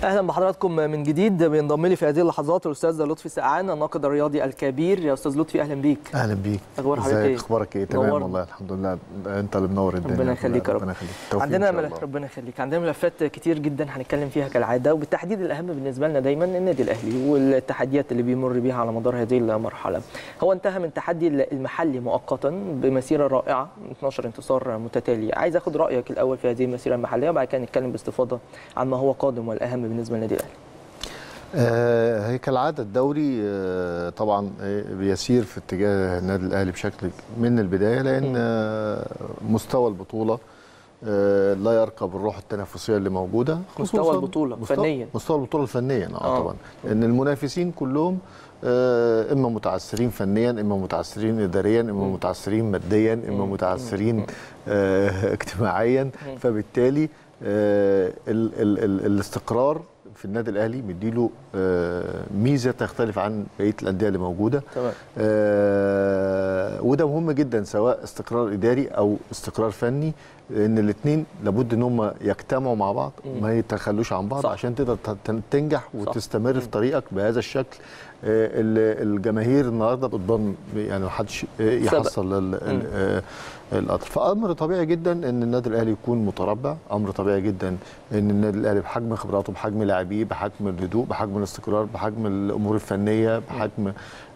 اهلا بحضراتكم من جديد بينضم لي في هذه اللحظات الاستاذ لطفي سقعان الناقد الرياضي الكبير يا استاذ لطفي اهلا بيك اهلا بيك اخبار حضرتك ازيك ايه اخبارك ايه تمام نورنا. والله الحمد لله انت اللي منور الدنيا ربنا يخليك يا رب. ربنا يخليك توفيق عندنا إن شاء ملف الله. ربنا يخليك عندنا ملفات كتير جدا هنتكلم فيها كالعاده وبالتحديد الاهم بالنسبه لنا دايما النادي الاهلي والتحديات اللي بيمر بيها على مدار هذه المرحله هو انتهى من تحدي المحلي مؤقتا بمسيره رائعه 12 انتصار متتالي عايز اخد رايك الاول في هذه المسيره المحليه وبعد كده نتكلم باستفاضه عن ما هو قادم والاهم بالنسبه للنادي الاهلي آه هي كالعاده الدوري آه طبعا آه، بيسير في اتجاه النادي الاهلي بشكل من البدايه لان آه مستوى البطوله آه لا يرقى بالروح التنافسيه اللي موجوده مستوى خصوصاً البطولة مستوى فنياً. مستوى البطوله فنيا اه, آه. طبعا ان المنافسين كلهم آه اما متعثرين فنيا اما متعثرين اداريا اما متعثرين ماديا اما متعثرين آه اجتماعيا فبالتالي آه ال ال ال الاستقرار في النادي الاهلي مديله آه ميزه تختلف عن بقيه الانديه اللي موجوده تمام آه وده مهم جدا سواء استقرار اداري او استقرار فني ان الاثنين لابد ان هم يجتمعوا مع بعض ما يتخلوش عن بعض صح. صح. عشان تقدر ت- تنجح وتستمر في طريقك بهذا الشكل آه ال- الجماهير النهارده بتضن يعني محدش آه، يحصل ال- ال- آه، القطر فامر طبيعي جدا ان النادي الاهلي يكون متربع امر طبيعي جدا ان النادي الاهلي بحجم خبراته بحجم لاعبيه بحجم الهدوء بحجم الاستقرار بحجم الامور الفنيه بحجم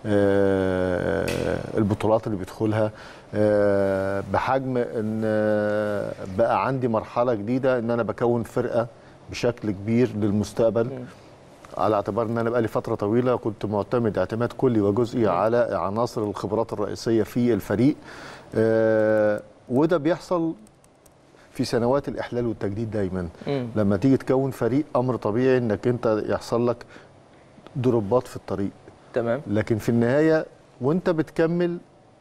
آه، البطولات اللي بيدخلها آه، بحجم ان آه، بقى عندي مرحله جديده ان انا بكون فرقه بشكل كبير للمستقبل على اعتبار ان انا بقالي فتره طويله كنت معتمد اعتماد كلي وجزئي على عناصر الخبرات الرئيسيه في الفريق آه، وده بيحصل في سنوات الاحلال والتجديد دايما مم. لما تيجي تكون فريق امر طبيعي انك انت يحصل لك دروبات في الطريق تمام لكن في النهايه وانت بتكمل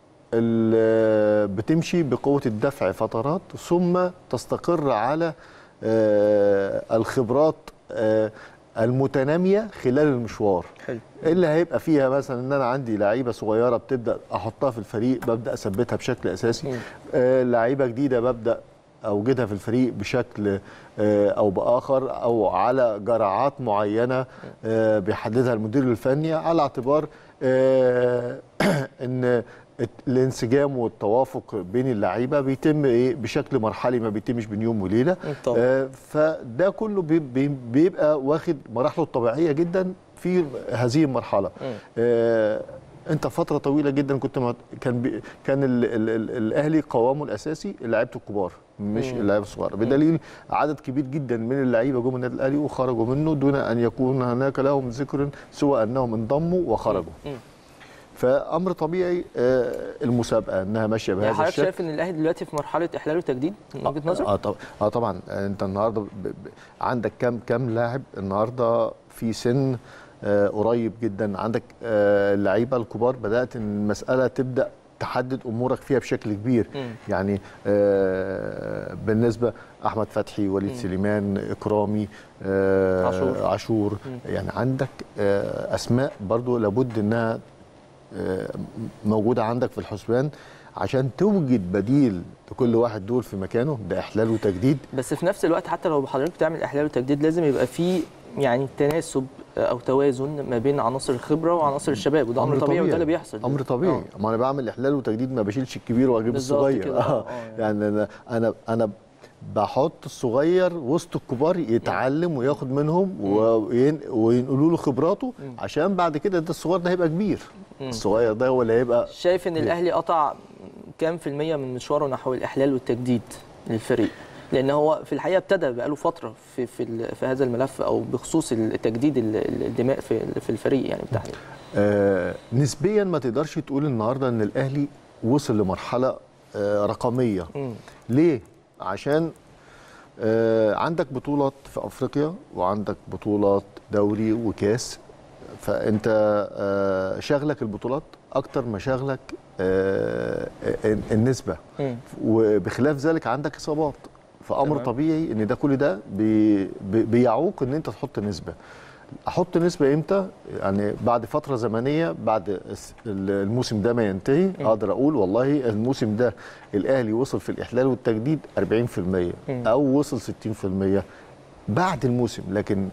ال- بتمشي بقوه الدفع فترات ثم تستقر على آه، الخبرات آه، المتناميه خلال المشوار حلو اللي هيبقى فيها مثلا ان انا عندي لعيبه صغيره بتبدا احطها في الفريق ببدا اثبتها بشكل اساسي مم. آه لعيبه جديده ببدا اوجدها في الفريق بشكل آه او باخر او على جرعات معينه آه بيحددها المدير الفني على اعتبار آه ان الانسجام والتوافق بين اللعيبه بيتم ايه بشكل مرحلي ما بيتمش بين يوم وليله طبعا. آه، فده كله بي- بي- بيبقى واخد مراحله الطبيعيه جدا في هذه المرحله آه، انت فتره طويله جدا كنت مع... كان بي... كان ال... ال... ال... الاهلي قوامه الاساسي لعيبه الكبار مش اللعيبه الصغار بدليل عدد كبير جدا من اللعيبه جم النادي الاهلي وخرجوا منه دون ان يكون هناك لهم ذكر سوى انهم انضموا وخرجوا مم. فامر طبيعي آه، المسابقه انها ماشيه يعني بهذا حضرتك الشكل شايف ان الاهلي دلوقتي في مرحله احلال وتجديد من وجهه نظرك؟ اه طبعا اه طبعا انت النهارده ب... ب... عندك كام كام لاعب النهارده في سن آه قريب جدا عندك آه اللعيبه الكبار بدات ان المساله تبدا تحدد امورك فيها بشكل كبير مم. يعني آه بالنسبه احمد فتحي وليد سليمان اكرامي آه عاشور. عاشور يعني عندك آه اسماء برضو لابد انها آه، موجوده عندك في الحسبان عشان توجد بديل لكل واحد دول في مكانه ده احلال وتجديد بس في نفس الوقت حتى لو حضرتك بتعمل احلال وتجديد لازم يبقى في يعني تناسب او توازن ما بين عناصر الخبره وعناصر الشباب وده امر طبيعي وده اللي بيحصل امر طبيعي آه. ما انا بعمل احلال وتجديد ما بشيلش الكبير واجيب بالظبط الصغير كده، آه، آه. آه، يعني. يعني انا انا انا بحط الصغير وسط الكبار يتعلم وياخد منهم وين- وينقلوا له خبراته عشان بعد كده ده الصغير ده هيبقى كبير الصغير ده هو اللي هيبقى شايف ان الاهلي قطع كام في الميه من مشواره نحو الاحلال والتجديد للفريق لان هو في الحقيقه ابتدى بقاله فتره في في, ال- في هذا الملف او بخصوص التجديد ال- ال- الدماء في في الفريق يعني بالتحديد آه نسبيا ما تقدرش تقول النهارده ان الاهلي وصل لمرحله آه رقميه مم. ليه عشان آه عندك بطولات في افريقيا وعندك بطولات دوري وكاس فانت آه شغلك البطولات اكتر ما شغلك آه النسبه مم. وبخلاف ذلك عندك اصابات فامر تمام. طبيعي ان ده كل ده بي بي بيعوق ان انت تحط نسبه احط نسبه امتى يعني بعد فتره زمنيه بعد الس- الموسم ده ما ينتهي اقدر اقول والله الموسم ده الاهلي وصل في الاحلال والتجديد 40% او وصل 60% بعد الموسم لكن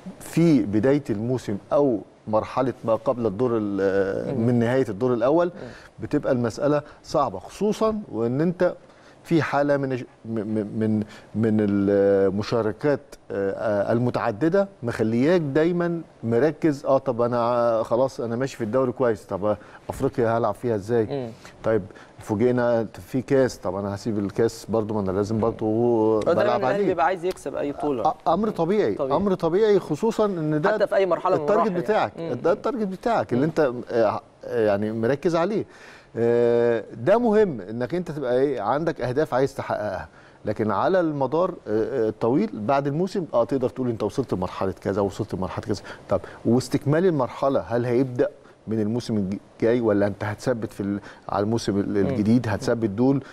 في بدايه الموسم او مرحله ما قبل الدور ال- من نهايه الدور الاول بتبقى المساله صعبه خصوصا وان انت في حاله من الج- م- م- من من المشاركات آه، المتعدده مخلياك دايما مركز اه طب انا خلاص انا ماشي في الدوري كويس طب افريقيا هلعب فيها ازاي مم. طيب فوجئنا في كاس طب انا هسيب الكاس برضو ما انا لازم برضو هو دايما بلعب الاهلي عليه بيبقى عايز يكسب اي بطوله أ- امر طبيعي. طبيعي. امر طبيعي خصوصا ان ده حتى في اي مرحله من التارجت المراحل بتاعك يعني. مم. ده التارجت بتاعك اللي انت آه، يعني مركز عليه آه، ده مهم انك انت تبقى ايه عندك اهداف عايز تحققها لكن على المدار آه، آه، الطويل بعد الموسم اه تقدر تقول انت وصلت لمرحله كذا وصلت لمرحله كذا طب واستكمال المرحله هل هيبدا من الموسم الجاي ولا انت هتثبت في ال- على الموسم ال- الجديد هتثبت دول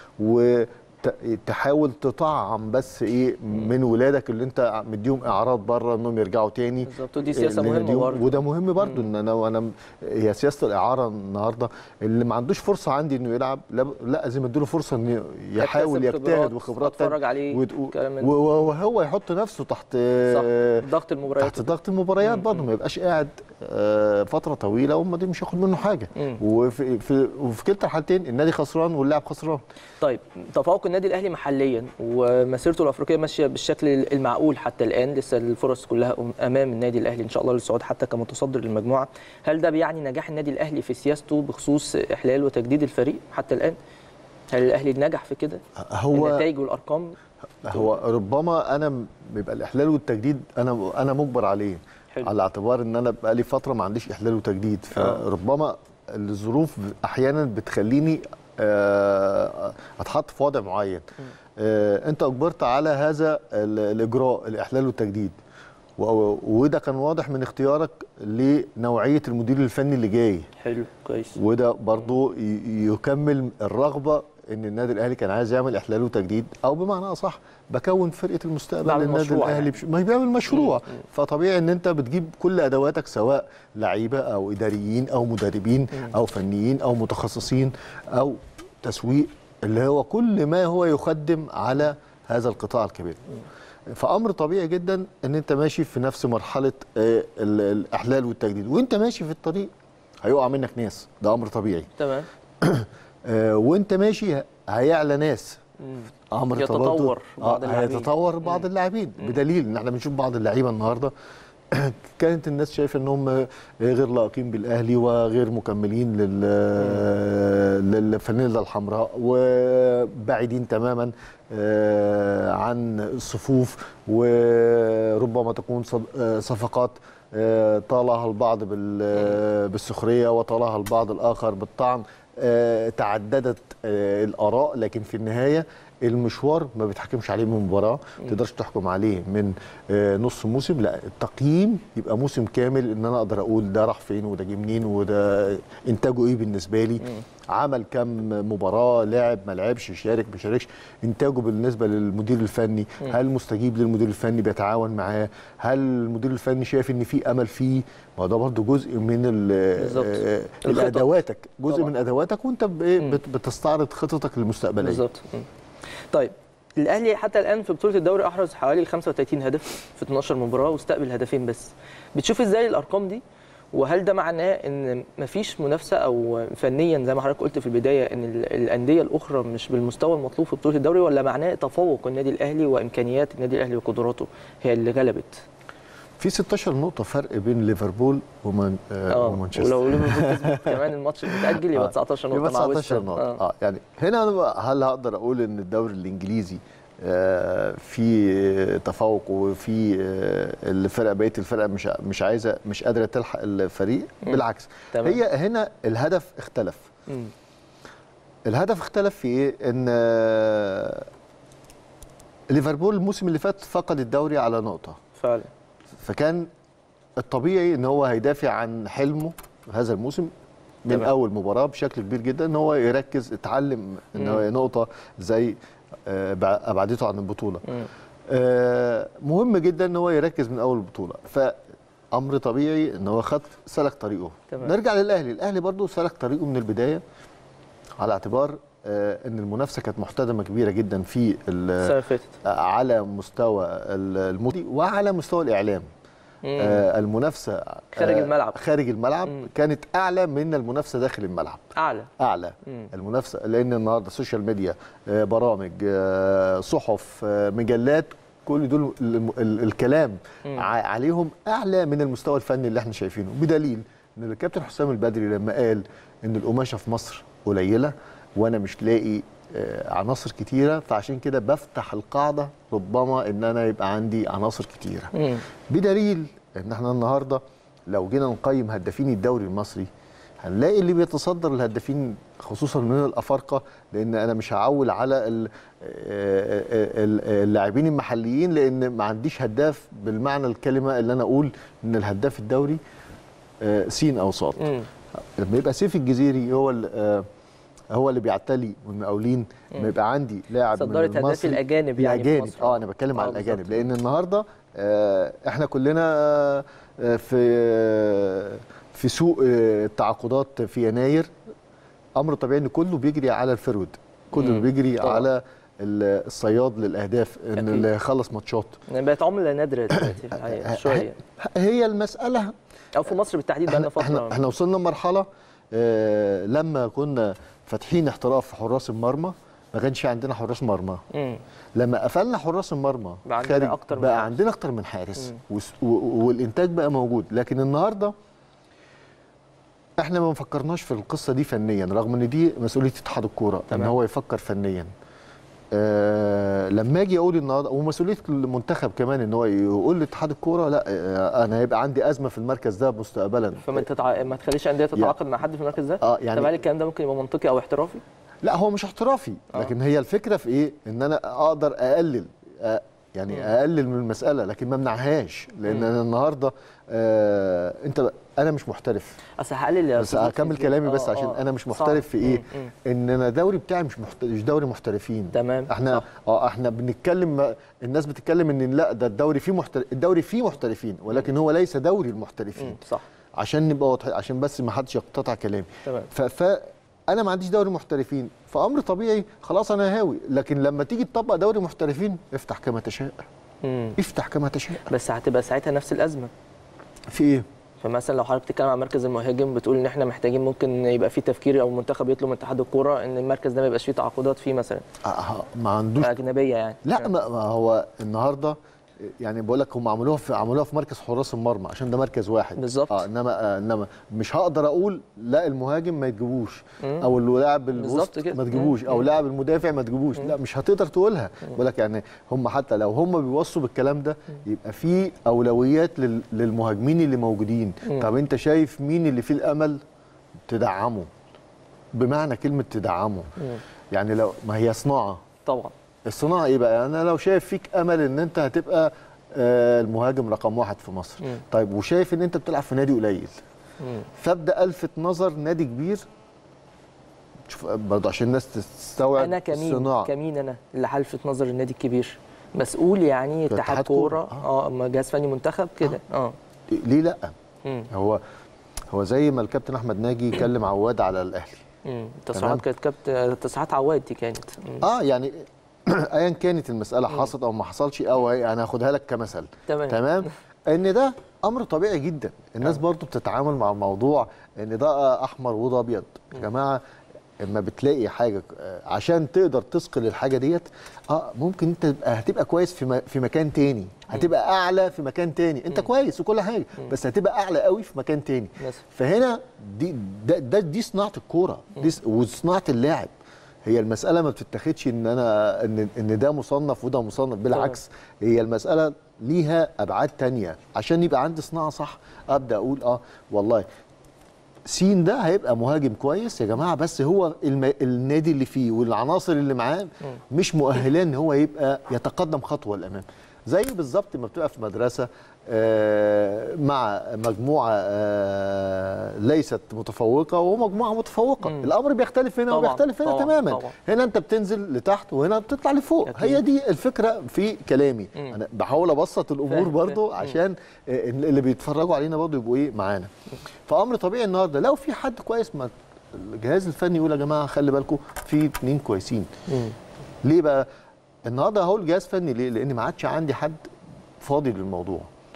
وتحاول تطعم بس ايه من ولادك اللي انت مديهم اعراض بره انهم يرجعوا تاني بالظبط ودي سياسه لأن مهمه دي- برضه وده مهم برضو ان انا وانا هي سياسه الاعاره النهارده اللي ما عندوش فرصه عندي انه يلعب لا لا لازم اديله فرصه انه يحاول يكتسب يجتهد خبرات، وخبرات أتفرج تانية. عليه، وت- كلام من و- و- وهو يحط نفسه تحت صح ضغط المباريات تحت ضغط المباريات برضه ما يبقاش قاعد آه، فتره طويله وما دي مش هياخد منه حاجه مم. وفي في وفي كلتا الحالتين النادي خسران واللاعب خسران طيب تفوق النادي الاهلي محليا ومسيرته الافريقيه ماشيه بالشكل المعقول حتى الان لسه الفرص كلها امام النادي الاهلي ان شاء الله للصعود حتى كمتصدر للمجموعه هل ده بيعني نجاح النادي الاهلي في سياسته بخصوص احلال وتجديد الفريق حتى الان هل الاهلي نجح في كده هو النتائج والارقام هو ربما انا م- بيبقى الاحلال والتجديد انا انا مجبر عليه حلو. على اعتبار ان انا بقالي فتره ما عنديش احلال وتجديد فربما الظروف احيانا بتخليني آه، اتحط في وضع معين آه، انت اجبرت على هذا ال- الاجراء الاحلال والتجديد و- وده كان واضح من اختيارك لنوعيه المدير الفني اللي جاي حلو كويس وده برضو ي- يكمل الرغبه ان النادي الاهلي كان عايز يعمل احلال وتجديد او بمعنى اصح بكون فرقه المستقبل بعمل للنادي مشروع الاهلي يعني. بش... ما بيعمل مشروع فطبيعي ان انت بتجيب كل ادواتك سواء لعيبه او اداريين او مدربين او فنيين او متخصصين او تسويق اللي هو كل ما هو يخدم على هذا القطاع الكبير فامر طبيعي جدا ان انت ماشي في نفس مرحله آه، ال- الاحلال والتجديد وانت ماشي في الطريق هيقع منك ناس ده امر طبيعي تمام آه، وانت ماشي هيعلى ناس مم. امر يتطور برضه- بعض آه اللاعبين. هيتطور بعض اللاعبين بدليل ان احنا بنشوف بعض اللعيبه النهارده كانت الناس شايفه انهم غير لائقين بالاهلي وغير مكملين لل للفانيلا الحمراء وبعيدين تماما آه، عن الصفوف وربما تكون صد- آه، صفقات آه، طالها البعض بال- بالسخريه وطالها البعض الاخر بالطعن آه، تعددت آه، الاراء لكن في النهايه المشوار ما بتحكمش عليه من مباراه ما تقدرش تحكم عليه من آه، نص موسم لا التقييم يبقى موسم كامل ان انا اقدر اقول ده راح فين وده جه منين وده انتاجه ايه بالنسبه لي عمل كم مباراه لعب ما لعبش شارك ما شاركش انتاجه بالنسبه للمدير الفني هل مستجيب للمدير الفني بيتعاون معاه هل المدير الفني شايف ان في امل فيه ما ده برضه جزء من ال- بالظبط. آه، الخطط. الادواتك جزء طبعا. من ادواتك وانت ب- إيه بت- بتستعرض خططك المستقبليه بالظبط مم. طيب الاهلي حتى الان في بطوله الدوري احرز حوالي 35 هدف في 12 مباراه واستقبل هدفين بس بتشوف ازاي الارقام دي وهل ده معناه ان مفيش منافسه او فنيا زي ما حضرتك قلت في البدايه ان ال- الانديه الاخرى مش بالمستوى المطلوب في بطوله الدوري ولا معناه تفوق النادي الاهلي وامكانيات النادي الاهلي وقدراته هي اللي غلبت في 16 نقطه فرق بين ليفربول ومان آه اه ومانشستر ولو ليفربول كسبت كمان الماتش المتاجل يبقى آه. 19 نقطه يبقى مع ويست 19 هام. نقطة آه. اه يعني هنا أنا بقى هل هقدر اقول ان الدوري الانجليزي آه في تفوق وفي آه الفرق بقيه الفرق مش مش عايزه مش قادره تلحق الفريق بالعكس تمام. هي هنا الهدف اختلف مم. الهدف اختلف في ايه ان آه ليفربول الموسم اللي فات فقد الدوري على نقطه فعلا فكان الطبيعي ان هو هيدافع عن حلمه هذا الموسم من تمام. اول مباراه بشكل كبير جدا ان هو يركز اتعلم ان هو نقطه زي آه، بع- ابعدته عن البطوله مم. آه، مهم جدا ان هو يركز من اول البطوله فامر طبيعي ان هو خد سلك طريقه تمام. نرجع للاهلي الاهلي برضو سلك طريقه من البدايه على اعتبار آه، ان المنافسه كانت محتدمه كبيره جدا في ال- السنه اللي فاتت على مستوى ال- المدي وعلى مستوى الاعلام آه المنافسه خارج آه الملعب. خارج الملعب مم. كانت اعلى من المنافسه داخل الملعب اعلى اعلى مم. المنافسه لان النهارده السوشيال ميديا آه، برامج آه، صحف آه، مجلات كل دول ال- ال- الكلام مم. ع- عليهم اعلى من المستوى الفني اللي احنا شايفينه بدليل ان الكابتن حسام البدري لما قال ان القماشه في مصر قليله وانا مش لاقي آه، عناصر كتيره فعشان كده بفتح القاعده ربما ان انا يبقى عندي عناصر كتيره مم. بدليل ان احنا النهارده لو جينا نقيم هدافين الدوري المصري هنلاقي اللي بيتصدر الهدافين خصوصا من الافارقه لان انا مش هعول على ال- ال- اللاعبين المحليين لان ما عنديش هداف بالمعنى الكلمه اللي انا اقول ان الهداف الدوري آه، سين او صاد مم. لما يبقى سيف الجزيري هو ال- آه، هو اللي بيعتلي والمقاولين لما يبقى عندي لاعب من صدرت هداف المصري الأجانب يعني في الاجانب مصر. اه انا بتكلم آه، على الاجانب بالظبط. لان النهارده آه، احنا كلنا آه، في آه، في سوق آه، التعاقدات في يناير امر طبيعي ان كله بيجري على الفرود كله مم. بيجري طبعا. على ال- الصياد للاهداف ان أكيد. اللي خلص ماتشات يعني بقت عمله نادره دلوقتي في الحقيقه شويه هي المساله او في مصر بالتحديد بقى لنا احنا احنا, فتره احنا وصلنا لمرحله آه لما كنا فاتحين احتراف في حراس المرمى ما كانش عندنا حراس مرمى مم. لما قفلنا حراس المرمى بقى عندنا أكتر من بقى حارس. عندنا اكتر من حارس وس- و- والانتاج بقى موجود لكن النهارده احنا ما فكرناش في القصه دي فنيا رغم ان دي مسؤوليه اتحاد الكوره ان تمام. هو يفكر فنيا آه لما اجي اقول النهارده ومسؤوليه المنتخب كمان ان هو يقول لاتحاد الكوره لا آه انا هيبقى عندي ازمه في المركز ده مستقبلا فما تتع... ما تخليش انديه تتعاقد مع حد في المركز ده اه يعني طب هل الكلام ده ممكن يبقى منطقي او احترافي لا هو مش احترافي آه. لكن هي الفكره في ايه ان انا اقدر اقلل أ- يعني مم. اقلل من المساله لكن ما امنعهاش لان مم. انا النهارده آه انت ب- انا مش محترف اصل هقلل يا بس أستاذ هكمل لطفي. كلامي بس آه، عشان آه. انا مش صعب. محترف في ايه مم، مم. ان انا الدوري بتاعي مش محت... مش دوري محترفين تمام احنا صح. اه احنا بنتكلم الناس بتتكلم ان لا ده الدوري فيه محتر... الدوري فيه محترفين ولكن هو ليس دوري المحترفين مم. صح عشان نبقى واضحين عشان بس ما حدش يقتطع كلامي تمام ف... فانا ما عنديش دوري محترفين فامر طبيعي خلاص انا هاوي لكن لما تيجي تطبق دوري محترفين افتح كما تشاء مم. افتح كما تشاء بس هتبقى ساعتها نفس الازمه في ايه فمثلا لو حضرتك بتتكلم عن مركز المهاجم بتقول ان احنا محتاجين ممكن يبقى في تفكير او المنتخب يطلب من اتحاد الكوره ان المركز ده ما يبقاش فيه تعاقدات فيه مثلا آه ما عندوش اجنبيه يعني لا ما ما هو النهارده يعني بقول لك هم عملوها في عملوها في مركز حراس المرمى عشان ده مركز واحد بالظبط. اه انما آه انما مش هقدر اقول لا المهاجم ما تجيبوش مم. او اللاعب بالظبط الوسط كده. ما تجيبوش او مم. لاعب المدافع ما تجيبوش لا مش هتقدر تقولها بقول لك يعني هم حتى لو هم بيوصوا بالكلام ده يبقى في اولويات لل- للمهاجمين اللي موجودين مم. طب انت شايف مين اللي فيه الامل تدعمه بمعنى كلمه تدعمه مم. يعني لو ما هي صناعه طبعا الصناعه ايه بقى؟ انا لو شايف فيك امل ان انت هتبقى آه، المهاجم رقم واحد في مصر مم. طيب وشايف ان انت بتلعب في نادي قليل مم. فابدا الفت نظر نادي كبير شوف برضه عشان الناس تستوعب انا كمين الصناعه كمين انا اللي هلفت نظر النادي الكبير مسؤول يعني اتحاد اتحاد كوره كورة. اه أما جهاز فني منتخب كده اه ليه لا؟ مم. هو هو زي ما الكابتن احمد ناجي يكلم عواد على الاهلي مم. تصريحات كانت كابت تصريحات عواد دي كانت مم. اه يعني ايا كانت المساله حصلت او ما حصلش او انا هاخدها لك كمثل تمام تمام ان ده امر طبيعي جدا الناس آه. برضو بتتعامل مع الموضوع ان ده احمر وده ابيض يا جماعه اما بتلاقي حاجه آه، عشان تقدر تثقل الحاجه ديت اه ممكن انت تبقى هتبقى كويس في م- في مكان تاني هتبقى اعلى في مكان تاني انت كويس وكل حاجه بس هتبقى اعلى قوي في مكان تاني مثلا فهنا دي ده, ده دي صناعه الكوره دي س- وصناعه اللاعب هي المساله ما بتتاخدش ان انا ان ان ده مصنف وده مصنف بالعكس هي المساله ليها ابعاد تانية عشان يبقى عندي صناعه صح ابدا اقول اه والله سين ده هيبقى مهاجم كويس يا جماعه بس هو الم... النادي اللي فيه والعناصر اللي معاه مش مؤهلاه ان هو يبقى يتقدم خطوه للامام زي بالظبط ما بتبقى في مدرسه آه، مع مجموعه آه، ليست متفوقه ومجموعه متفوقه مم. الامر بيختلف هنا طبعاً، وبيختلف هنا طبعاً، تماما طبعاً. هنا انت بتنزل لتحت وهنا بتطلع لفوق أكيد. هي دي الفكره في كلامي مم. انا بحاول ابسط الامور فاهم، برضو فاهم. عشان آه، اللي بيتفرجوا علينا برضو يبقوا ايه معانا فامر طبيعي النهارده لو في حد كويس ما الجهاز الفني يقول يا جماعه خلي بالكم في اتنين كويسين مم. ليه بقى النهارده هقول جهاز فني ليه لان ما عادش عندي حد فاضي للموضوع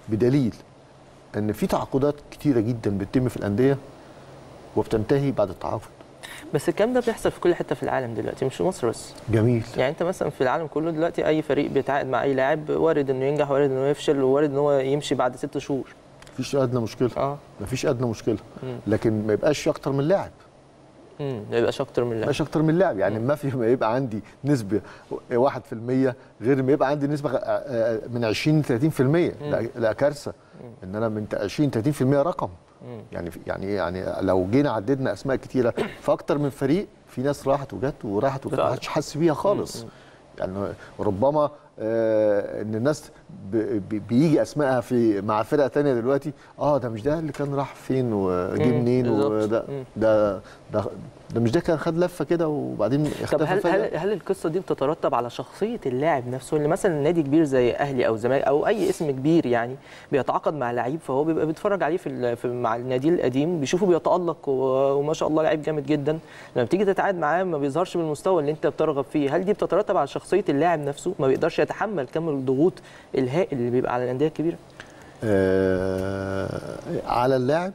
بدليل ان في تعاقدات كتيره جدا بتتم في الانديه وبتنتهي بعد التعاقد بس الكلام ده بيحصل في كل حته في العالم دلوقتي مش في مصر بس جميل يعني انت مثلا في العالم كله دلوقتي اي فريق بيتعاقد مع اي لاعب وارد انه ينجح وارد انه يفشل ووارد ان هو يمشي بعد ست شهور مفيش ادنى مشكله اه مفيش ادنى مشكله مم. لكن ما يبقاش اكتر من لاعب امم ما يبقاش اكتر من ما لاعب يبقاش اكتر من لاعب يعني ما في ما يبقى عندي نسبه 1% غير ما يبقى عندي نسبه آه، آه، من 20 ل 30% لا, لا كارثه ان انا من 20 30% رقم مم. يعني يعني يعني لو جينا عددنا اسماء كتيره في اكتر من فريق في ناس راحت وجت وراحت وجت ما فعلا. حدش حس بيها خالص يعني ربما آه ان الناس ب- ب- بيجي اسمائها في مع فرقه تانية دلوقتي اه ده مش ده اللي كان راح فين وجه مم، منين بالظبط. وده مم. ده ده ده مش ده كان خد لفه كده وبعدين طب اختفى هل فجأة؟ هل هل القصه دي بتترتب على شخصيه اللاعب نفسه اللي مثلا نادي كبير زي اهلي او زمالك او اي اسم كبير يعني بيتعاقد مع لعيب فهو بيبقى بيتفرج عليه في, ال- في مع النادي القديم بيشوفه بيتالق و- وما شاء الله لعيب جامد جدا لما بتيجي تتعاد معاه ما بيظهرش بالمستوى اللي انت بترغب فيه هل دي بتترتب على شخصيه اللاعب نفسه ما بيقدرش يتحمل كم الضغوط الهائل اللي بيبقى على الانديه الكبيره آه على اللاعب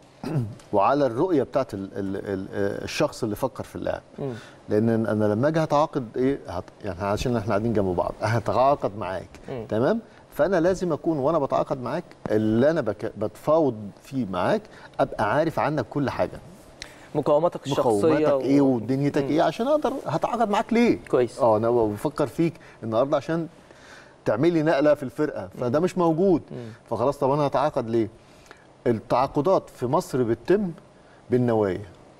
وعلى الرؤيه بتاعت ال ال ال الشخص اللي فكر في اللاعب مم. لان انا لما اجي هتعاقد ايه هت يعني عشان احنا قاعدين جنب بعض هتعاقد معاك مم. تمام فانا لازم اكون وانا بتعاقد معاك اللي انا بك بتفاوض فيه معاك ابقى عارف عنك كل حاجه مقاوماتك الشخصيه مقوماتك ايه و- ودنيتك مم. ايه عشان اقدر هتعاقد معاك ليه كويس. اه انا بفكر فيك النهارده عشان تعمل لي نقله في الفرقه فده مش موجود فخلاص طب انا هتعاقد ليه التعاقدات في مصر بتتم بالنوايا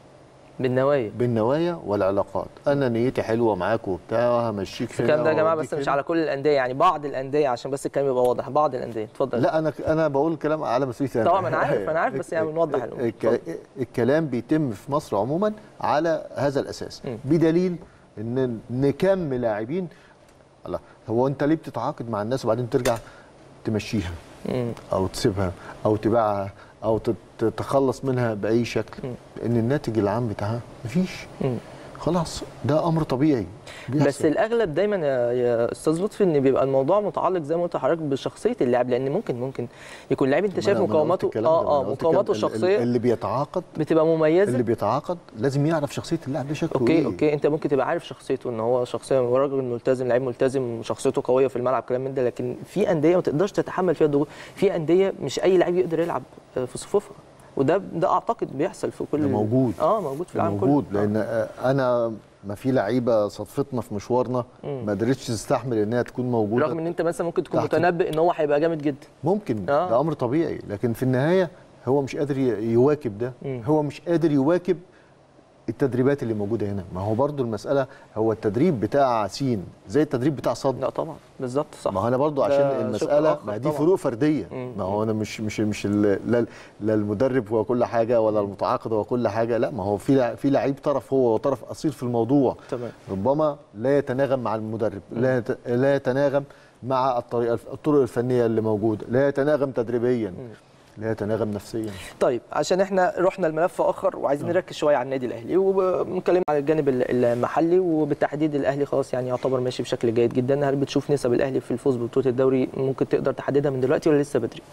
بالنوايا بالنوايا والعلاقات انا نيتي حلوه معاك وبتاع وهمشيك هنا الكلام ده يا جماعه وأوديك بس مش هنا. على كل الانديه يعني بعض الانديه عشان بس الكلام يبقى واضح بعض الانديه اتفضل لا انا انا بقول الكلام على مسؤوليتي أنا. طبعا أنا عارف- أنا عارف، بس يعني بنوضح الأمور. الك- الكلام بيتم في مصر عموما على هذا الاساس م. بدليل ان نكم لاعبين الله هو انت ليه بتتعاقد مع الناس وبعدين ترجع تمشيها مم. او تسيبها او تبيعها او تت- تتخلص منها باي شكل لان الناتج العام بتاعها مفيش مم. خلاص ده امر طبيعي بس بيحصل. الاغلب دايما يا, يا استاذ لطفي ان بيبقى الموضوع متعلق زي ما قلت لحضرتك بشخصيه اللاعب لان ممكن ممكن يكون لاعب انت ما شايف أنا- ما أنا قلت مقاوماته الكلام ده، ما اه اه أنا قلت مقاوماته الكلام- ال- الشخصيه اللي بيتعاقد بتبقى اللي مميزه بيتعاقد لازم يعرف شخصيه اللاعب ده شكله اوكي ايه اوكي انت ممكن تبقى عارف شخصيته ان هو شخصيه راجل ملتزم لعيب ملتزم شخصيته قويه في الملعب كلام من ده لكن في انديه ما تقدرش تتحمل فيها الضغوط في انديه مش اي لعيب يقدر يلعب آه، في صفوفها وده ده اعتقد بيحصل في كل ده موجود. اه موجود في العالم موجود كله لان آه، انا ما في لعيبه صدفتنا في مشوارنا ما قدرتش تستحمل انها تكون موجوده رغم ان انت مثلا ممكن تكون تحت- متنبئ ان هو هيبقى جامد جدا ممكن آه. ده امر طبيعي لكن في النهايه هو مش قادر ي- يواكب ده مم. هو مش قادر يواكب التدريبات اللي موجوده هنا ما هو برضو المساله هو التدريب بتاع سين زي التدريب بتاع صد لا طبعا بالظبط صح ما هو انا برضو ده عشان شق المساله آخر ما دي طبعاً. فروق فرديه مم. ما هو انا مش مش مش ال- لا لا المدرب هو كل حاجه ولا المتعاقد هو كل حاجه لا ما هو في لع- في لعيب طرف هو وطرف اصيل في الموضوع تمام ربما لا يتناغم مع المدرب لا يت- لا يتناغم مع الطريقه الطرق الفنيه اللي موجوده لا يتناغم تدريبيا لا يتناغم نفسيا طيب عشان احنا رحنا لملف اخر وعايزين نركز شويه على النادي الاهلي وبنتكلم على الجانب ال- المحلي وبالتحديد الاهلي خلاص يعني يعتبر ماشي بشكل جيد جدا هل بتشوف نسب الاهلي في الفوز ببطوله الدوري ممكن تقدر تحددها من دلوقتي ولا لسه بدري؟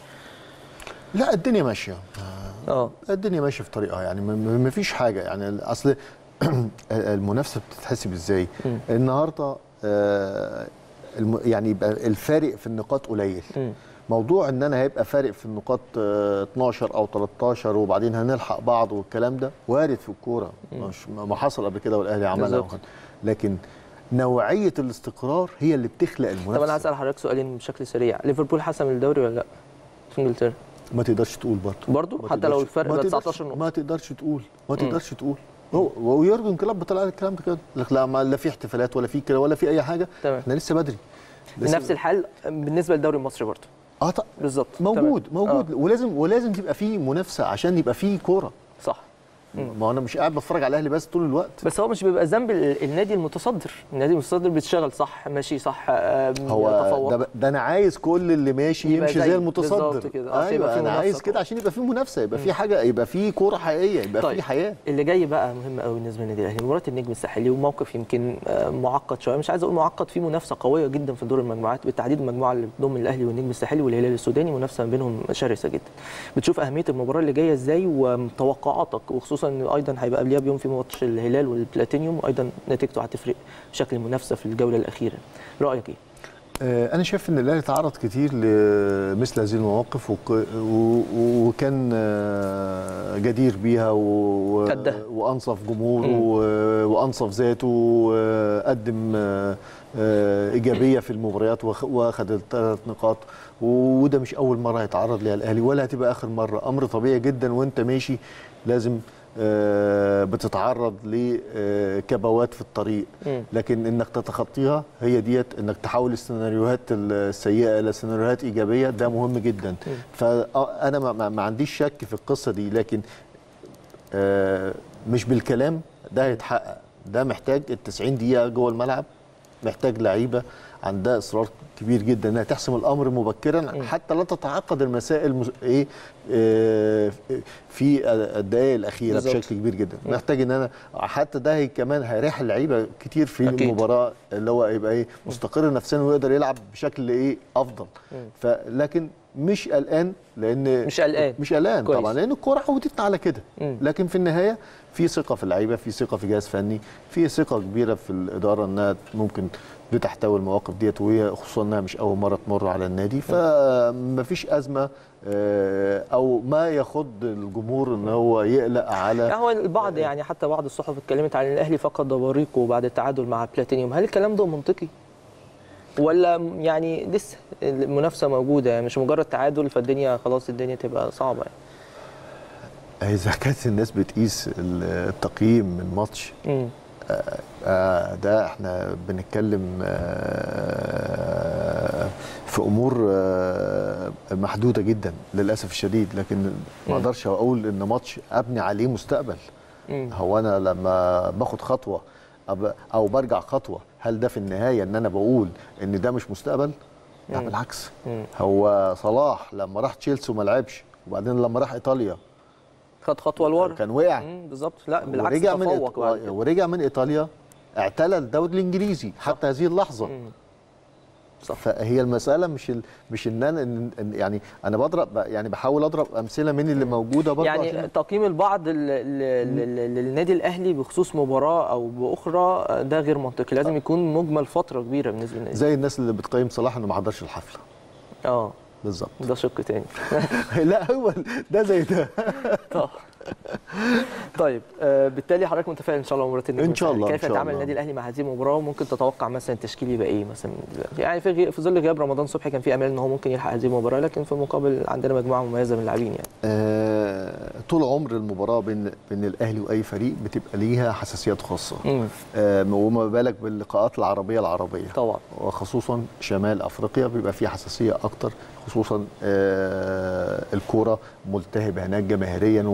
لا الدنيا ماشيه اه الدنيا ماشيه في طريقها يعني ما فيش حاجه يعني اصل المنافسه بتتحسب ازاي مم. النهارده آه، الم- يعني يبقى الفارق في النقاط قليل مم. موضوع ان انا هيبقى فارق في النقاط آه، 12 او 13 وبعدين هنلحق بعض والكلام ده وارد في الكوره مش ما حصل قبل كده والاهلي عملها بالظبط. وكده. لكن نوعيه الاستقرار هي اللي بتخلق المنافسه طب انا هسال حضرتك سؤالين بشكل سريع ليفربول حسم الدوري ولا لا؟ في انجلترا ما تقدرش تقول برضه برضه ما حتى لو تقدرش- الفرق ما بقى تقدرش- 19 نقطه ما تقدرش تقول ما تقدرش تقول هو ويورجن كلوب طلع قال الكلام ده كده لك لا ما لا في احتفالات ولا في كده ولا في اي حاجه تمام. احنا لسه بدري لسه نفس الحال بالنسبه للدوري المصري برضه اه طب بالظبط موجود تمام. موجود آه. ولازم ولازم تبقى في منافسه عشان يبقى في كوره صح ما هو انا مش قاعد بتفرج على الاهلي بس طول الوقت بس هو مش بيبقى ذنب ال- النادي المتصدر النادي المتصدر بيشتغل صح ماشي صح آه، هو يتفوق. ده, ده انا عايز كل اللي ماشي يبقى يمشي زي- زي المتصدر بالظبط كده. آه، عشان يبقى ايوه في انا منافسة عايز كده طبعا. عشان يبقى في منافسه يبقى في حاجه يبقى في كوره حقيقيه يبقى طيب. في حياه اللي جاي بقى مهم قوي بالنسبه للنادي الاهلي مباراه النجم الساحلي وموقف يمكن آه، معقد شويه مش عايز اقول معقد في منافسه قويه جدا في دور المجموعات بالتحديد المجموعه اللي بتضم الاهلي والنجم الساحلي والهلال السوداني منافسه ما بينهم شرسه جدا بتشوف اهميه المباراه اللي جايه ازاي وتوقعاتك وخصوصا ان ايضا هيبقى قبلها بيوم في ماتش الهلال والبلاتينيوم وايضا نتيجته هتفرق بشكل المنافسه في الجوله الاخيره رايك ايه آه، انا شايف ان الاهلي تعرض كتير لمثل هذه المواقف وك- و- وكان آه، جدير بيها و- قدها. وانصف جمهوره مم. و- وانصف ذاته وقدم آه، آه، ايجابيه في المباريات وخ- واخد الثلاث نقاط وده مش اول مره هيتعرض ليها الاهلي ولا هتبقى اخر مره امر طبيعي جدا وانت ماشي لازم آه، بتتعرض لكبوات في الطريق مم. لكن انك تتخطيها هي ديت انك تحول السيناريوهات السيئه الى سيناريوهات ايجابيه ده مهم جدا فانا ما, ما- ما عنديش شك في القصه دي لكن آه، مش بالكلام ده هيتحقق ده محتاج ال 90 دقيقه جوه الملعب محتاج لعيبه عندها اصرار كبير جدا انها تحسم الامر مبكرا حتى لا تتعقد المسائل مس- ايه آه، في الدقائق الاخيره بالظبط. بشكل كبير جدا محتاج ان انا حتى ده هي كمان هيريح اللعيبه كتير في أكيد. المباراه اللي هو يبقى ايه مستقر نفسيا ويقدر يلعب بشكل ايه افضل فلكن مش قلقان لان مش قلقان. مش قلقان كويس. طبعا لان الكوره عودتنا على كده مم. لكن في النهايه في ثقه في اللعيبه في ثقه في جهاز فني في ثقه كبيره في الاداره انها ممكن بتحتوي المواقف ديت وهي خصوصا انها مش اول مره تمر على النادي فمفيش ازمه آه، او ما يخض الجمهور ان هو يقلق على يعني هو البعض يعني حتى بعض الصحف اتكلمت عن الاهلي فقد بريقه بعد التعادل مع بلاتينيوم هل الكلام ده منطقي ولا يعني لسه المنافسه موجوده يعني مش مجرد تعادل فالدنيا خلاص الدنيا تبقى صعبه يعني. اذا كانت الناس بتقيس التقييم من ماتش مم. آه، ده احنا بنتكلم آه، في امور آه، محدوده جدا للاسف الشديد لكن ما مم. اقدرش اقول ان ماتش ابني عليه مستقبل مم. هو انا لما باخد خطوه أب- او برجع خطوه هل ده في النهايه ان انا بقول ان ده مش مستقبل لا مم. بالعكس مم. هو صلاح لما راح تشيلسي وما لعبش وبعدين لما راح ايطاليا خد خطوه لورا كان وقع مم، بالظبط لا بالعكس ورجع من تفوق بعد إيط... كده. ورجع من ايطاليا اعتلى الدوري الانجليزي حتى هذه اللحظه مم. صح فهي المساله مش ال... مش ان انا إن- إن يعني انا بضرب يعني بحاول اضرب امثله من اللي موجوده برضه يعني عشان تقييم البعض ل- ل- ل- للنادي الاهلي بخصوص مباراه او باخرى ده غير منطقي لازم يكون مجمل فتره كبيره بالنسبه للنادي زي الناس اللي بتقيم صلاح انه ما حضرش الحفله اه بالظبط ده شق تاني لا هو ده زي ده طب طيب آه بالتالي حضرتك متفائل ان شاء الله مباراه النجم إن شاء الله، الساحلي. كيف إن شاء يتعامل الله. النادي الاهلي مع هذه المباراه وممكن تتوقع مثلا التشكيل يبقى ايه مثلا دلوقتي؟ يعني في غي... في ظل غياب رمضان صبحي كان في امال ان هو ممكن يلحق هذه المباراه لكن في المقابل عندنا مجموعه مميزه من اللاعبين يعني آه طول عمر المباراه بين بين الاهلي واي فريق بتبقى ليها حساسيات خاصه مم. آه وما بالك باللقاءات العربيه العربيه طبعا وخصوصا شمال افريقيا بيبقى فيه حساسيه اكتر خصوصا آه، الكوره ملتهبه هناك جماهيريا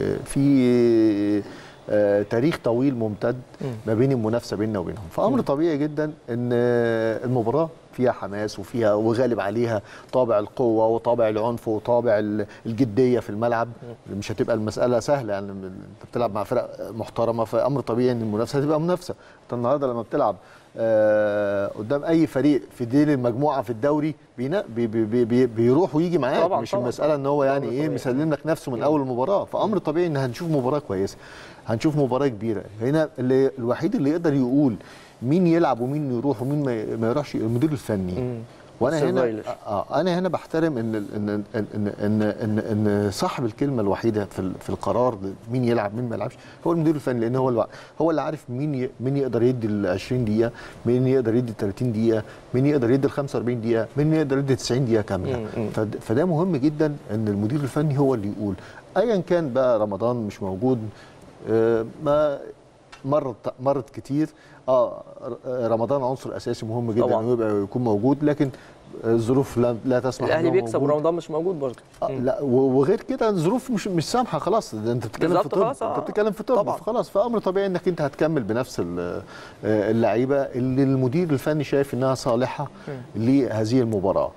وفي آه، تاريخ طويل ممتد ما بين المنافسه بيننا وبينهم فامر طبيعي جدا ان آه، المباراه فيها حماس وفيها وغالب عليها طابع القوه وطابع العنف وطابع ال- الجديه في الملعب مش هتبقى المساله سهله يعني انت بتلعب مع فرق محترمه فامر طبيعي ان المنافسه هتبقى منافسه انت النهارده لما بتلعب آه، قدام اي فريق في ديل المجموعه في الدوري بينا بي بي بي بي بيروح ويجي معاك طبعاً، مش طبعاً، المساله طبعاً. ان هو يعني أمر ايه طبيعي. مسلم لك نفسه من اول المباراه فامر طبيعي ان هنشوف مباراه كويسه هنشوف مباراه كبيره هنا اللي الوحيد اللي يقدر يقول مين يلعب ومين يروح ومين ما- ما يروحش المدير الفني مم. وانا هنا السرفايلر. آه انا هنا بحترم ان ان ان ان ان, إن, إن صاحب الكلمه الوحيده في ال- في القرار مين يلعب مين ما يلعبش هو المدير الفني لان هو الوع- هو اللي عارف مين ي- مين يقدر يدي ال 20 دقيقه مين يقدر يدي 30 دقيقه مين يقدر يدي ال 45 دقيقه مين يقدر يدي 90 دقيقه كامله مم، مم. فد- فده مهم جدا ان المدير الفني هو اللي يقول ايا كان بقى رمضان مش موجود آه، ما مرت مرت كتير اه ر- رمضان عنصر اساسي مهم جدا طبعاً. انه يبقى يكون موجود لكن الظروف لا, لا تسمح الاهلي إن هو بيكسب موجود. ورمضان مش موجود برضه آه، لا و- وغير كده الظروف مش مش سامحه خلاص ده انت بتتكلم في بالظبط طب خلاص، آه. انت بتتكلم في طب طبعاً. خلاص فامر طبيعي انك انت هتكمل بنفس ال- آه، اللعيبه اللي المدير الفني شايف انها صالحه لهذه المباراه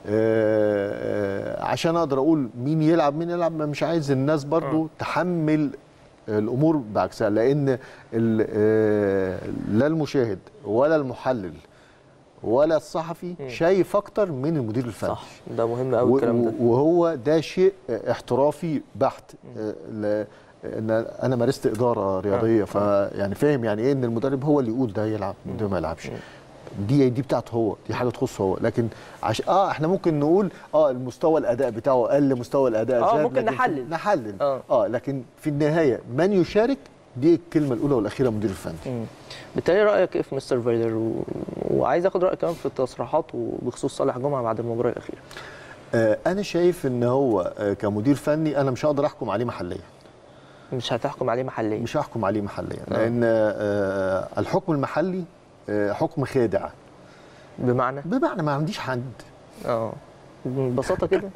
آه، آه، عشان اقدر اقول مين يلعب مين يلعب ما مش عايز الناس برضو تحمل الامور بعكسها لان ال- آه، لا المشاهد ولا المحلل ولا الصحفي شايف اكتر من المدير الفني صح ده مهم قوي الكلام ده و- وهو ده شيء احترافي بحت آه، ل- ان انا مارست اداره رياضيه فيعني فاهم يعني ايه ان المدرب هو اللي يقول ده يلعب ده ما يلعبش دي دي بتاعته هو دي حاجه تخصه هو لكن عش... اه احنا ممكن نقول اه المستوى الاداء بتاعه قل مستوى الاداء آه، زاد ممكن لكن في- نحلل. نحلل آه. اه لكن في النهايه من يشارك دي الكلمه الاولى والاخيره مدير الفني مم. بالتالي رايك ايه في مستر فايلر و... وعايز اخد رايك كمان في التصريحات بخصوص صالح جمعه بعد المباراه الاخيره آه انا شايف ان هو آه كمدير فني انا مش هقدر احكم عليه محليا مش هتحكم عليه محليا مش هحكم عليه محليا آه. لان آه، الحكم المحلي آه، حكم خادع بمعنى بمعنى ما عنديش حد اه ببساطه كده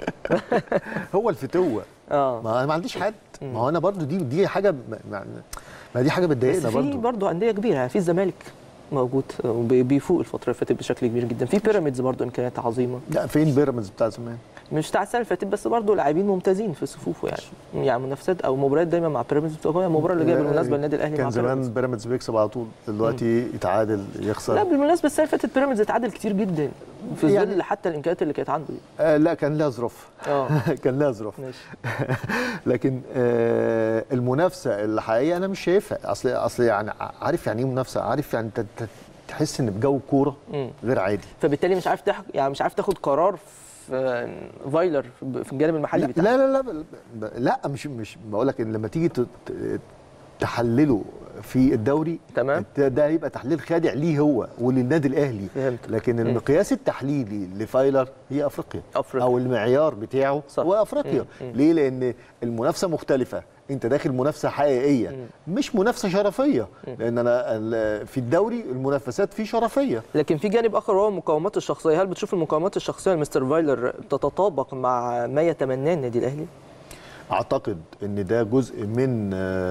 هو الفتوه اه ما انا ما عنديش حد ما هو انا برضو دي دي حاجه ما- ما ما دي حاجه بس بتضايقنا في برضو برضه انديه كبيره يعني في الزمالك موجود وبيفوق الفتره اللي فاتت بشكل كبير جدا في بيراميدز برضه امكانيات عظيمه لا فين بيراميدز بتاع زمان مش بتاع السنه اللي فاتت بس برضه لاعبين ممتازين في صفوفه يعني يعني منافسات او مباريات دايما مع بيراميدز بتبقى قويه المباراه اللي جايه بالمناسبه النادي الاهلي كان مع زمان بيراميدز بيراميدز بيكسب على طول دلوقتي يتعادل يخسر لا بالمناسبه السنه اللي فاتت بيراميدز اتعادل كتير جدا في ظل يعني- حتى الامكانيات اللي كانت عنده آه لا كان لها ظروف اه كان لها ظروف ماشي لكن آه المنافسه الحقيقيه انا مش شايفها اصل اصل يعني عارف يعني ايه منافسه عارف يعني انت أنت تحس ان بجو كوره مم. غير عادي فبالتالي مش عارف تح... يعني مش عارف تاخد قرار في فايلر في الجانب المحلي لا بتاعه لا لا لا, لا مش مش بقول لك ان لما تيجي ت- ت- تحلله في الدوري تمام. ده, ده هيبقى تحليل خادع ليه هو وللنادي الاهلي فهمت. لكن المقياس التحليلي لفايلر هي افريقيا أفريقيا. او المعيار بتاعه صح. هو افريقيا مم. مم. ليه لان المنافسه مختلفه انت داخل منافسه حقيقيه مش منافسه شرفيه لان انا ال- في الدوري المنافسات فيه شرفيه لكن في جانب اخر وهو المقاومات الشخصيه هل بتشوف المقاومات الشخصيه لمستر فايلر تتطابق مع ما يتمناه النادي الاهلي اعتقد ان ده جزء من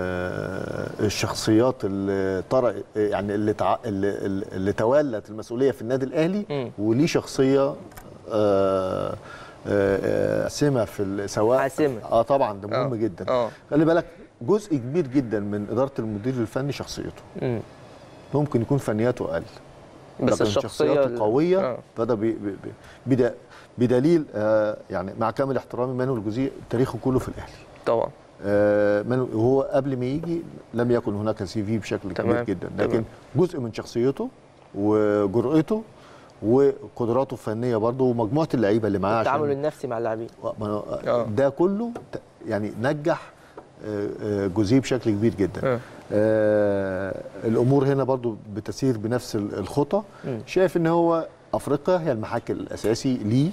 آه، الشخصيات اللي طرق يعني اللي تع... اللي, اللي تولت المسؤوليه في النادي الاهلي مم. وليه شخصيه آه، آه، سمه في ال- سواء حاسمة. اه طبعا ده مهم آه. جدا آه. خلي بالك جزء كبير جدا من اداره المدير الفني شخصيته مم. ممكن يكون فنياته اقل بس لكن الشخصية شخصياته ال- قويه آه. فده بي بي بي بدا بدليل آه يعني مع كامل احترامي مانويل الجوزيه تاريخه كله في الاهلي طبعا آه، من هو قبل ما يجي لم يكن هناك سي في بشكل كبير تمام، جدا تمام. لكن جزء من شخصيته وجرأته وقدراته الفنيه برضه ومجموعه اللعيبه اللي معاه التعامل عشان النفسي مع اللاعبين ما- آه. ده كله ت- يعني نجح آه، آه، جوزيه بشكل كبير جدا آه. آه الامور هنا برضو بتسير بنفس ال- الخطى مم. شايف ان هو افريقيا هي المحك الاساسي ليه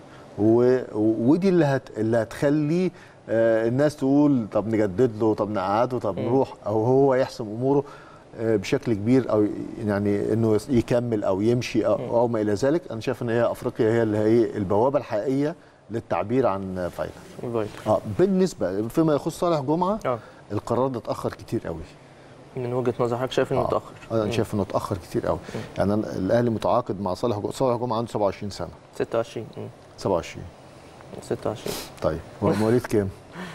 و- ودي اللي هت اللي هتخلي آه الناس تقول طب نجدد له طب نقعده طب نروح او هو يحسم اموره آه بشكل كبير او يعني انه يس- يكمل او يمشي او, أو ما الى ذلك انا شايف ان هي افريقيا هي اللي هي البوابه الحقيقيه للتعبير عن فايلر فايلر اه بالنسبه فيما يخص صالح جمعه اه القرار ده اتاخر كتير قوي من وجهه نظر حضرتك شايف انه آه. متاخر آه، انا شايف انه اتاخر كتير قوي يعني أنا الاهلي متعاقد مع صالح جمعه صالح جمعه عنده 27 سنه 26 مم. 27 26 طيب هو مواليد كام؟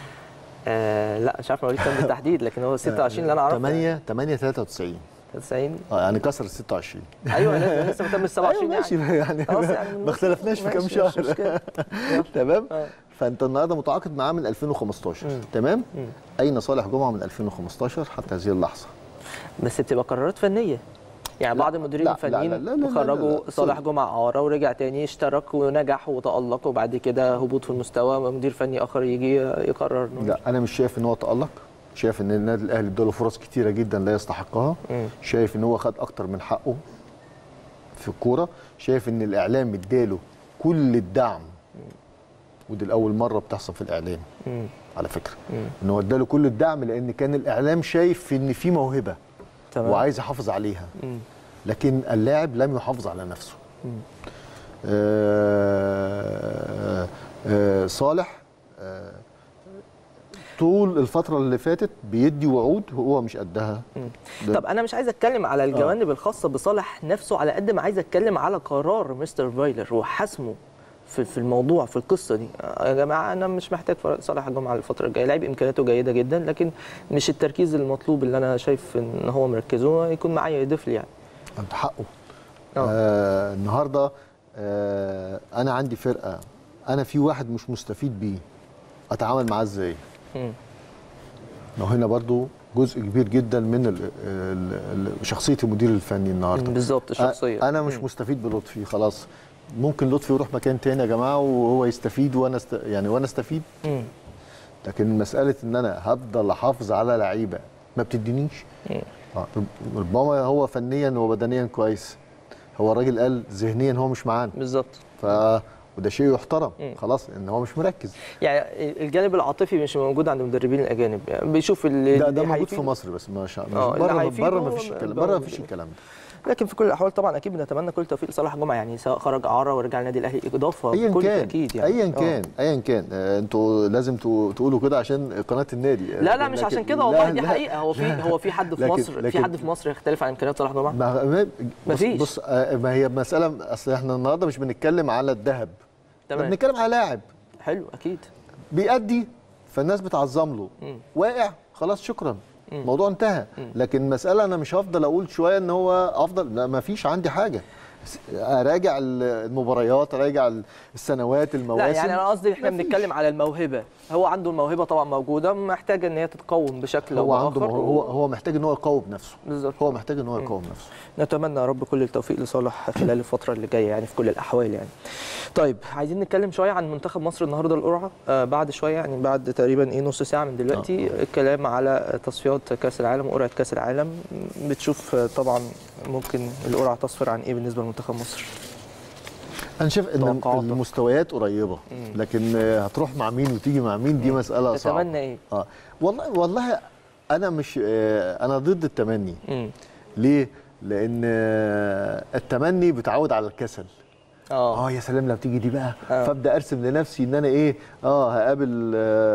آه لا مش عارف مواليد كام بالتحديد لكن هو 26 اللي انا اعرفه 8 8 93 90 اه يعني كسر ال 26 ايوه لسه لسه متم ال 27 أيوة ماشي يعني يعني, خلاص يعني ما اختلفناش في كام ماشي، مش شهر مشكلة. يلا. تمام آه. فانت النهارده متعاقد معاه من 2015 مم. تمام مم. اين صالح جمعه من 2015 حتى هذه اللحظه بس بتبقى قرارات فنيه يعني لا، بعض المديرين لا، لا، الفنيين لا، لا، لا، لا، خرجوا لا، صالح صدق. جمعه عاره ورجع تاني اشترك ونجح وتالق وبعد كده هبوط في المستوى مدير فني اخر يجي يقرر إنه لا انا مش شايف ان هو تالق شايف ان النادي الاهلي اداله فرص كتيره جدا لا يستحقها مم. شايف ان هو خد اكتر من حقه في الكوره شايف ان الاعلام اداله كل الدعم ودي الاول مره بتحصل في الاعلام مم. على فكره مم. ان هو اداله كل الدعم لان كان الاعلام شايف ان في موهبه تمام وعايز يحافظ عليها مم. لكن اللاعب لم يحافظ على نفسه آه، آه، صالح آه، طول الفتره اللي فاتت بيدي وعود هو مش قدها ده- طب انا مش عايز اتكلم على الجوانب الخاصه بصالح نفسه على قد ما عايز اتكلم على قرار مستر فايلر وحسمه في في الموضوع في القصه دي يا جماعه انا مش محتاج فرق صالح جمعه الفتره الجايه لعيب امكانياته جيده جدا لكن مش التركيز المطلوب اللي انا شايف ان هو مركزه يكون معايا يضيف لي يعني انت حقه آه. آه النهارده آه انا عندي فرقه انا في واحد مش مستفيد بيه اتعامل معاه ازاي مم. ما هو هنا برضو جزء كبير جدا من ال ال ال شخصيه المدير الفني النهارده بالظبط الشخصيه أ- انا مش مم. مستفيد بلطفي خلاص ممكن لطفي يروح مكان تاني يا جماعه وهو يستفيد وانا است... يعني وانا استفيد مم. لكن مساله ان انا هفضل احافظ على لعيبه ما بتدينيش مم. آه، ربما هو فنيا وبدنيا كويس هو الراجل قال ذهنيا هو مش معانا بالظبط ف وده شيء يحترم مم. خلاص ان هو مش مركز يعني الجانب العاطفي مش موجود عند المدربين الاجانب يعني بيشوف اللي ده ده اللي موجود في هيفيده. مصر بس ما شاء آه، الله اللي بره هيفيده بره ما فيش الكلام بره بره ما فيش موجود. الكلام ده لكن في كل الاحوال طبعا اكيد بنتمنى كل التوفيق لصالح جمعه يعني سواء خرج اعاره ورجع النادي الاهلي اضافه ايا بكل كان تاكيد يعني ايا آه. كان ايا كان آه، انتوا لازم تو- تقولوا كده عشان قناه النادي لا لا مش لكن- عشان كده لا، والله دي لا، حقيقه هو في لا. هو في حد في لكن- مصر في لكن- حد في مصر يختلف عن امكانيات صلاح جمعه ما ما بص مفيش. بص آه، ما هي مساله اصل احنا النهارده مش بنتكلم على الذهب احنا تمام بنتكلم على لاعب حلو اكيد بيأدي فالناس بتعظم له مم. واقع خلاص شكرا مم. الموضوع انتهى مم. لكن مسألة أنا مش هفضل أقول شوية إن هو أفضل لا ما فيش عندي حاجة أراجع المباريات أراجع السنوات لا المواسم يعني انا قصدي احنا مفيش. بنتكلم على الموهبه هو عنده الموهبه طبعا موجوده محتاجه ان هي تتقوم بشكل هو او عنده باخر هو هو محتاج إن هو يقوم نفسه بالظبط هو محتاج إن هو يقوم نفسه نتمنى يا رب كل التوفيق لصالح خلال الفترة اللي جاية يعني في كل الأحوال يعني. طيب عايزين نتكلم شوية عن منتخب مصر النهارده القرعة آه بعد شوية يعني بعد تقريبا إيه نص ساعة من دلوقتي الكلام على تصفيات كأس العالم وقرعة كأس العالم بتشوف آه، طبعا ممكن القرعة تصفر عن إيه بالنسبة لمنتخب مصر؟ أنا شايف إن توقعاتك. المستويات قريبة مم. لكن آه، هتروح مع مين وتيجي مع مين دي مسألة صعبة تتمنى إيه؟ اه والله والله أنا مش آه، أنا ضد التمني مم. ليه؟ لأن آه، التمني بتعود على الكسل اه اه يا سلام لما تيجي دي بقى آه. فابدا ارسم لنفسي ان انا ايه اه هقابل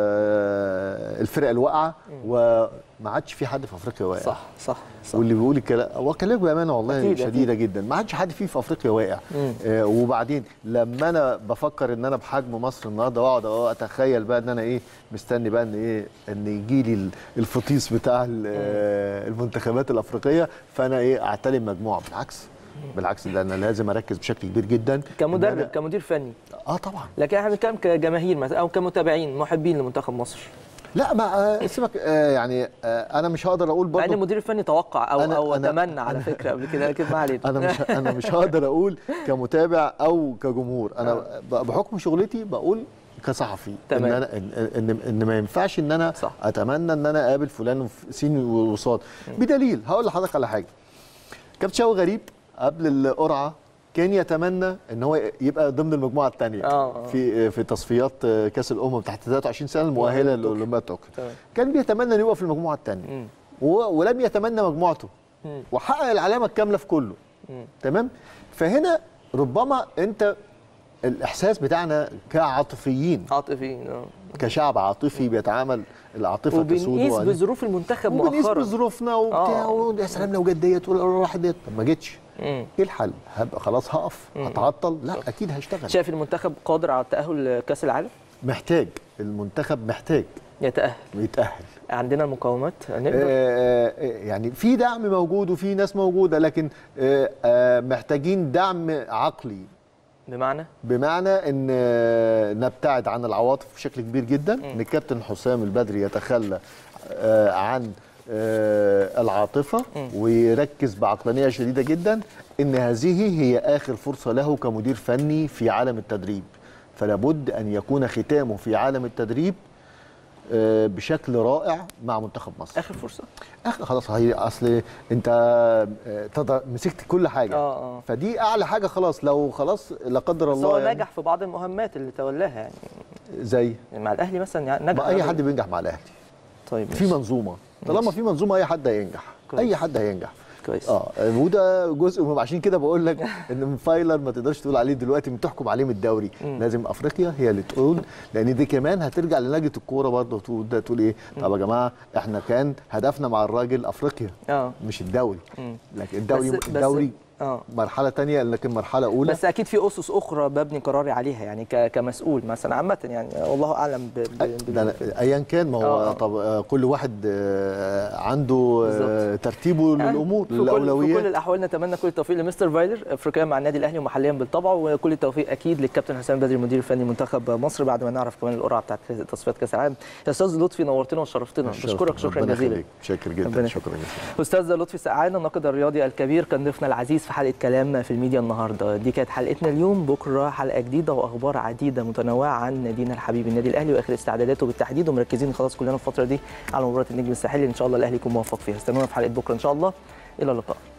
آه الفرقه الواقعه وما عادش في حد في افريقيا واقع صح صح صح واللي بيقول الكلام هو كلامك بامانه والله أكيد، شديده جدا ما عادش حد فيه في افريقيا واقع مم. آه وبعدين لما انا بفكر ان انا بحجم مصر النهارده واقعد أه اتخيل بقى ان انا ايه مستني بقى ان ايه ان يجي لي الفطيس بتاع ال- آه، المنتخبات الافريقيه فانا ايه اعتلم مجموعه بالعكس بالعكس ده انا لازم اركز بشكل كبير جدا إن كمدرب أنا- كمدير فني اه طبعا لكن احنا بنتكلم كجماهير مثلا او كمتابعين محبين لمنتخب مصر لا ما آه، سيبك آه يعني آه انا مش هقدر اقول مع ان برضه المدير الفني توقع او أنا- او أنا- تمنى على فكره قبل كده لكن ما علينا انا مش انا مش هقدر اقول كمتابع او كجمهور انا ب- بحكم شغلتي بقول كصحفي ان تمام. انا ان ان, إن ما ينفعش ان انا صح. اتمنى ان انا اقابل فلان وف- سين وصاد بدليل هقول لحضرتك على حاجه كابتن شوقي غريب قبل القرعه كان يتمنى ان هو يبقى ضمن المجموعه الثانيه آه، آه. في في تصفيات كاس الامم تحت 23 سنه المؤهله مؤهلة طوكيو. لاولمبياد طوكيو تمام. كان بيتمنى ان يبقى في المجموعه الثانيه مم. ولم يتمنى مجموعته مم. وحقق العلامه الكامله في كله مم. تمام فهنا ربما انت الاحساس بتاعنا كعاطفيين عاطفيين اه كشعب عاطفي بيتعامل العاطفه تسود وبنقيس وعليه. بظروف المنتخب وبنقيس مؤخرا بظروفنا وبتاع آه. ويا سلام لو جت ديت ولا راحت ديت طب ما جتش مم. ايه الحل؟ هبقى خلاص هقف هتعطل لا اكيد هشتغل شايف المنتخب قادر على التاهل لكاس العالم محتاج المنتخب محتاج يتاهل يتاهل عندنا المقومات نقدر آه، آه، يعني في دعم موجود وفي ناس موجوده لكن آه، آه، محتاجين دعم عقلي بمعنى بمعنى ان آه، نبتعد عن العواطف بشكل كبير جدا ان الكابتن حسام البدري يتخلى آه، عن آه، العاطفه ويركز بعقلانيه شديده جدا ان هذه هي اخر فرصه له كمدير فني في عالم التدريب فلا بد ان يكون ختامه في عالم التدريب آه، بشكل رائع مع منتخب مصر اخر فرصه اخر خلاص هي اصل انت آه، تضع- مسكت كل حاجه اه اه فدي اعلى حاجه خلاص لو خلاص لا قدر بس الله هو يعني نجح في بعض المهمات اللي تولاها يعني زي مع الاهلي مثلا يعني نجح ما اي حد بينجح مع الاهلي طيب في ماشي. منظومه طالما في منظومه اي حد هينجح كويس. اي حد هينجح كويس اه وده جزء من عشان كده بقول لك ان من فايلر ما تقدرش تقول عليه دلوقتي من تحكم عليه من الدوري لازم افريقيا هي اللي تقول لان دي كمان هترجع للجنه الكوره برضه تقول ده تقول ايه طب يا جماعه احنا كان هدفنا مع الراجل افريقيا اه مش الدوري مم. لكن الدوري بس- بس- الدوري اه مرحله تانية لكن مرحله اولى بس اكيد في اسس اخرى ببني قراري عليها يعني ك- كمسؤول مثلا عامه يعني والله اعلم ب... ب... ده ب... أنا- ايا كان ما هو آه، آه. طب آه، كل واحد آه، عنده آه، بالظبط. ترتيبه يعني للامور في كل, في كل للاولويات الاحوال نتمنى كل التوفيق لمستر فايلر افريقيا مع النادي الاهلي ومحليا بالطبع وكل التوفيق اكيد للكابتن حسام بدري المدير الفني منتخب مصر بعد ما نعرف كمان القرعه بتاعت تصفيات كاس العالم يا استاذ لطفي نورتنا وشرفتنا بشكرك شكرا ربنا جزيلا يخليك. شاكر ربنا جدا يخليك. شكرا جزيلا استاذ لطفي سعانه الناقد الرياضي الكبير كان ضيفنا العزيز في حلقه كلام في الميديا النهارده دي كانت حلقتنا اليوم بكره حلقه جديده واخبار عديده متنوعه عن نادينا الحبيب النادي الاهلي واخر استعداداته بالتحديد ومركزين خلاص كلنا الفتره دي على مباراه النجم الساحلي ان شاء الله الاهلي يكون موفق فيها استنونا في حلقه بكره ان شاء الله الى اللقاء